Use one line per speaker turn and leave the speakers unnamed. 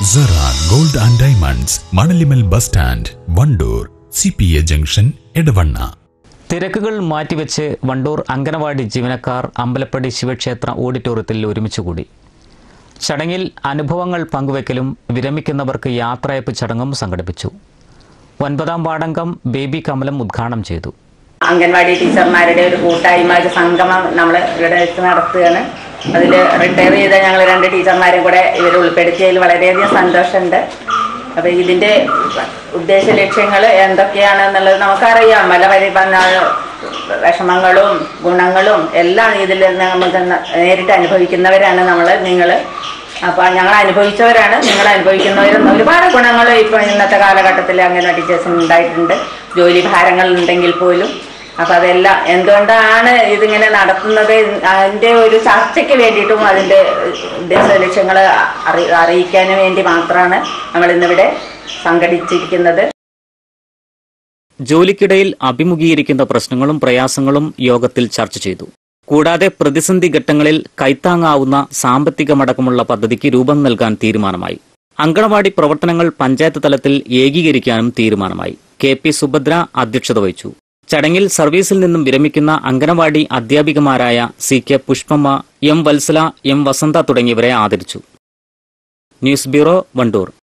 Cera gold and diamonds മണലിമൽ bus stand Wandoor C P A junction Edavanna
തിരക്കുകൾ മാറ്റിവെച്ച് വണ്ടൂർ അങ്കനവാടി ജീവനക്കാർ അമ്പലപ്പടി ശിവക്ഷേത്ര ഓഡിറ്റോറിയത്തിൽ ഒരുമിച്ചുകൂടി ചടങ്ങിൽ അനുഭവങ്ങൾ പങ്കുവെക്കലും വിരമിക്കുന്നവർക്ക് യാത്രയപ്പ് ചടങ്ങും സംഘടിപ്പിച്ചു ഒൻപതാം വാർഡംഗം ബേബി കമലം ഉദ്ഘാടനം ചെയ്തു
അംഗൻവാടി ടീച്ചർമാരുടെ ഒരു കൂട്ടായ്മ ഒരു സംഗമം നമ്മൾ ഇവിടെ വെച്ച് നടത്തുകയാണ് അതിൽ റിട്ടയർ ചെയ്ത ഞങ്ങൾ രണ്ട് ടീച്ചർമാരെയും കൂടെ ഇവർ ഉൾപ്പെടുത്തിയതിൽ വളരെയധികം സന്തോഷമുണ്ട് അപ്പോൾ ഇതിൻ്റെ ഉദ്ദേശ ലക്ഷ്യങ്ങൾ എന്തൊക്കെയാണെന്നുള്ളത് നമുക്കറിയാം പല പരി വിഷമങ്ങളും ഗുണങ്ങളും എല്ലാം ഇതിൽ നമുക്ക് നേരിട്ട് അനുഭവിക്കുന്നവരാണ് നമ്മൾ നിങ്ങൾ അപ്പോൾ ഞങ്ങൾ അനുഭവിച്ചവരാണ് നിങ്ങൾ അനുഭവിക്കുന്നവരും ഒരുപാട് ഗുണങ്ങൾ ഇപ്പോൾ ഇന്നത്തെ കാലഘട്ടത്തിൽ അങ്ങനെ ടീച്ചേഴ്സിന് ഉണ്ടായിട്ടുണ്ട് ജോലി ഭാരങ്ങൾ ഉണ്ടെങ്കിൽ പോലും അപ്പൊ അതെല്ലാം എന്തുകൊണ്ടാണ് ഇതിങ്ങനെ നടത്തുന്നത് അതിന്റെ ഒരു ചർച്ചയ്ക്ക് വേണ്ടിയിട്ടും അതിന്റെ ഉദ്ദേശ ലക്ഷ്യങ്ങൾ അറി അറിയിക്കാനും വേണ്ടി മാത്രമാണ് നമ്മൾ ഇന്നിവിടെ സംഘടിച്ചിരിക്കുന്നത്
ജോലിക്കിടയിൽ അഭിമുഖീകരിക്കുന്ന പ്രശ്നങ്ങളും പ്രയാസങ്ങളും യോഗത്തിൽ ചർച്ച ചെയ്തു കൂടാതെ പ്രതിസന്ധി ഘട്ടങ്ങളിൽ കൈത്താങ്ങാവുന്ന സാമ്പത്തികമടക്കമുള്ള പദ്ധതിക്ക് രൂപം നൽകാൻ തീരുമാനമായി അങ്കണവാടി പ്രവർത്തനങ്ങൾ പഞ്ചായത്ത് തലത്തിൽ ഏകീകരിക്കാനും തീരുമാനമായി കെ പി സുഭദ്ര അധ്യക്ഷത വഹിച്ചു ചടങ്ങിൽ സർവീസിൽ നിന്നും വിരമിക്കുന്ന അങ്കണവാടി അധ്യാപികമാരായ C K Pushpamma M Valsala M Vasantha തുടങ്ങിയവരെ ആദരിച്ചു ന്യൂസ് ബ്യൂറോ വണ്ടൂർ